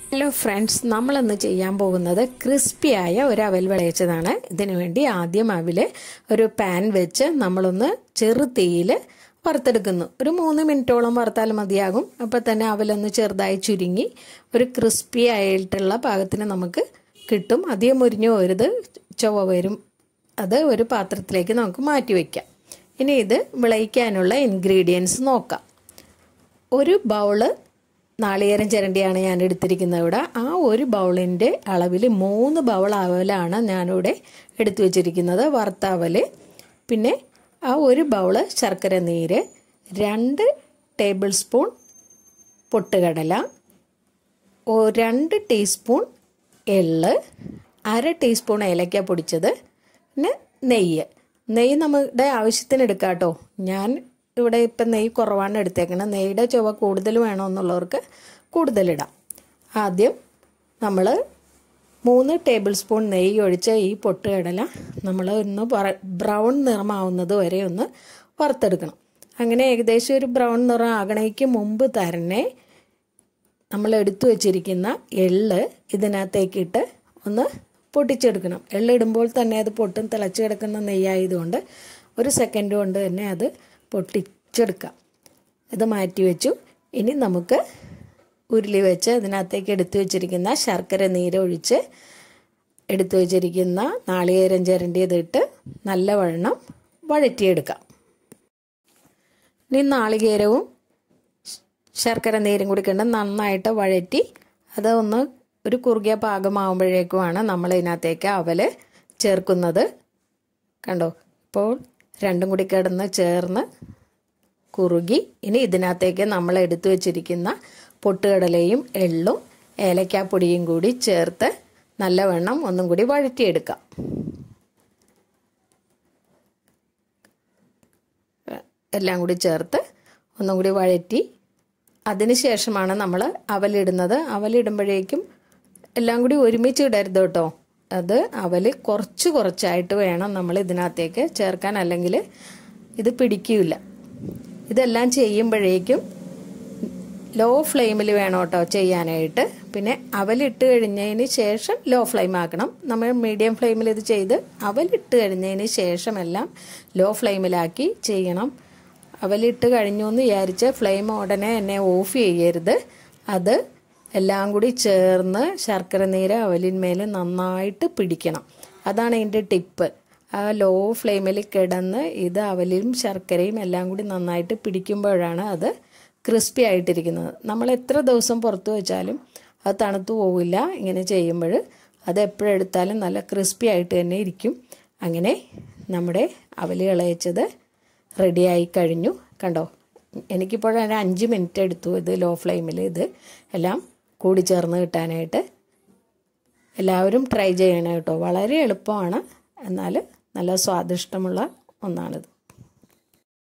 hello friends നമ്മളിന്ന് ചെയ്യാൻ പോകുന്നത് ക്രിസ്പിയായ ഒരു അവൽ വിളയിച്ചതാണ് ഇതിനു വേണ്ടി ആദ്യം അവിൽ ഒരു പാൻ വെച്ച് നമ്മളൊന്ന് ചെറു തീയിൽ വറുത്തെടുക്കുന്നു ഒരു മൂന്ന് മിനിറ്റോളം വറുത്താൽ മതിയാകും അപ്പോൾ തന്നെ അവലൊന്ന് ചെറുതായി ചുരുങ്ങി ഒരു ക്രിസ്പി ആയിട്ടുള്ള പാകത്തിന് നമുക്ക് കിട്ടും അധികം മുരിഞ്ഞു പോരുത് ചൊവ്വ വരും അത് ഒരു പാത്രത്തിലേക്ക് നമുക്ക് മാറ്റി വയ്ക്കാം ഇനി ഇത് വിളയിക്കാനുള്ള ഇൻഗ്രീഡിയൻസ് നോക്കാം ഒരു ബൗള് നാളികേരം ചിരണ്ടിയാണ് ഞാൻ എടുത്തിരിക്കുന്നത് ഇവിടെ ആ ഒരു ബൗളിൻ്റെ അളവിൽ മൂന്ന് ബൗൾ അവലാണ് ഞാനിവിടെ എടുത്തു വച്ചിരിക്കുന്നത് വറുത്ത അവൽ പിന്നെ ആ ഒരു ബൗള് ശർക്കര നീര് രണ്ട് ടേബിൾ സ്പൂൺ പൊട്ടുകടല ഓ രണ്ട് ടീസ്പൂൺ എള്ള് അര ടീസ്പൂൺ ഏലക്ക പൊടിച്ചത് പിന്നെ നെയ്യ് നെയ്യ് നമ്മുടെ ആവശ്യത്തിന് എടുക്കാം കേട്ടോ ഞാൻ ഇവിടെ ഇപ്പം നെയ്യ് കുറവാണ് എടുത്തേക്കുന്നത് നെയ്യുടെ ചുവ കൂടുതൽ വേണമെന്നുള്ളവർക്ക് കൂടുതലിടാം ആദ്യം നമ്മൾ മൂന്ന് ടേബിൾ സ്പൂൺ നെയ്യ് ഒഴിച്ച ഈ പൊട്ടുകടല നമ്മൾ ഒന്ന് ബ്രൗൺ നിറമാവുന്നത് വരെ ഒന്ന് വറുത്തെടുക്കണം അങ്ങനെ ഏകദേശം ഒരു ബ്രൗൺ നിറം ആകണയ്ക്ക് മുമ്പ് തന്നെ നമ്മൾ എടുത്തു വച്ചിരിക്കുന്ന എള്ള് ഇതിനകത്തേക്കിട്ട് ഒന്ന് പൊട്ടിച്ചെടുക്കണം എള്ളിടുമ്പോൾ തന്നെ അത് പൊട്ടും തിളച്ച് കിടക്കുന്ന നെയ്യായതുകൊണ്ട് ഒരു സെക്കൻഡ് കൊണ്ട് തന്നെ അത് പൊട്ടിച്ചെടുക്കാം ഇത് മാറ്റി വെച്ചു ഇനി നമുക്ക് ഉരുളി വെച്ച് അതിനകത്തേക്ക് എടുത്തു വെച്ചിരിക്കുന്ന ശർക്കര നീര് ഒഴിച്ച് എടുത്തു വെച്ചിരിക്കുന്ന നാളികേരം ചിരണ്ടിയതിട്ട് നല്ലവണ്ണം വഴറ്റിയെടുക്കാം ഇനി നാളികേരവും ശർക്കര നീരും കൂടി കണ്ട് നന്നായിട്ട് വഴറ്റി അത് ഒന്ന് ഒരു കുറുകിയ പാകമാകുമ്പോഴേക്കുമാണ് നമ്മൾ ഇതിനകത്തേക്ക് അവൽ ചേർക്കുന്നത് കണ്ടോ ഇപ്പോൾ രണ്ടും കൂടി കിടന്ന് ചേർന്ന് കുറുകി ഇനി ഇതിനകത്തേക്ക് നമ്മൾ എടുത്തു വച്ചിരിക്കുന്ന പൊട്ടുകടലയും എള്ളും ഏലക്കാപ്പൊടിയും കൂടി ചേർത്ത് നല്ലവണ്ണം ഒന്നും കൂടി വഴറ്റിയെടുക്കാം എല്ലാം കൂടി ചേർത്ത് ഒന്നും കൂടി വഴറ്റി അതിനുശേഷമാണ് നമ്മൾ അവലിടുന്നത് അവലിടുമ്പോഴേക്കും എല്ലാം കൂടി ഒരുമിച്ച് ഇടരുത് കേട്ടോ അത് അവൽ കുറച്ച് കുറച്ചായിട്ട് വേണം നമ്മൾ ഇതിനകത്തേക്ക് ചേർക്കാൻ അല്ലെങ്കിൽ ഇത് പിടിക്കില്ല ഇതെല്ലാം ചെയ്യുമ്പോഴേക്കും ലോ ഫ്ലെയിമിൽ വേണം കേട്ടോ ചെയ്യാനായിട്ട് പിന്നെ അവലിട്ട് കഴിഞ്ഞതിന് ശേഷം ലോ ഫ്ലെയിം ആക്കണം നമ്മൾ മീഡിയം ഫ്ലെയിമിൽ ഇത് ചെയ്ത് അവലിട്ട് കഴിഞ്ഞതിന് ശേഷമെല്ലാം ലോ ഫ്ലെയിമിലാക്കി ചെയ്യണം അവലിട്ട് കഴിഞ്ഞു എന്ന് വിചാരിച്ച് ഫ്ലെയിം ഉടനെ എന്നെ ഓഫ് ചെയ്യരുത് അത് എല്ലാം കൂടി ചേർന്ന് ശർക്കര നീര് അവലിന്മേൽ നന്നായിട്ട് പിടിക്കണം അതാണ് ഇതിൻ്റെ ടിപ്പ് ആ ലോ ഫ്ലെയിമിൽ കിടന്ന് ഇത് അവലും ശർക്കരയും എല്ലാം കൂടി നന്നായിട്ട് പിടിക്കുമ്പോഴാണ് അത് ക്രിസ്പി ആയിട്ടിരിക്കുന്നത് നമ്മൾ എത്ര ദിവസം പുറത്ത് വെച്ചാലും അത് തണുത്തു പോവില്ല ഇങ്ങനെ ചെയ്യുമ്പോൾ അത് എപ്പോഴെടുത്താലും നല്ല ക്രിസ്പി ആയിട്ട് തന്നെ ഇരിക്കും അങ്ങനെ നമ്മുടെ അവൽ ഇളയച്ചത് റെഡിയായി കഴിഞ്ഞു കണ്ടോ എനിക്കിപ്പോൾ ഒരു അഞ്ച് മിനിറ്റ് എടുത്തു ഇത് ലോ ഫ്ലെയിമിൽ ഇത് എല്ലാം കൂടി ചേർന്ന് കിട്ടാനായിട്ട് എല്ലാവരും ട്രൈ ചെയ്യണം കേട്ടോ വളരെ എളുപ്പമാണ് എന്നാൽ നല്ല സ്വാദിഷ്ടമുള്ള ഒന്നാണിത്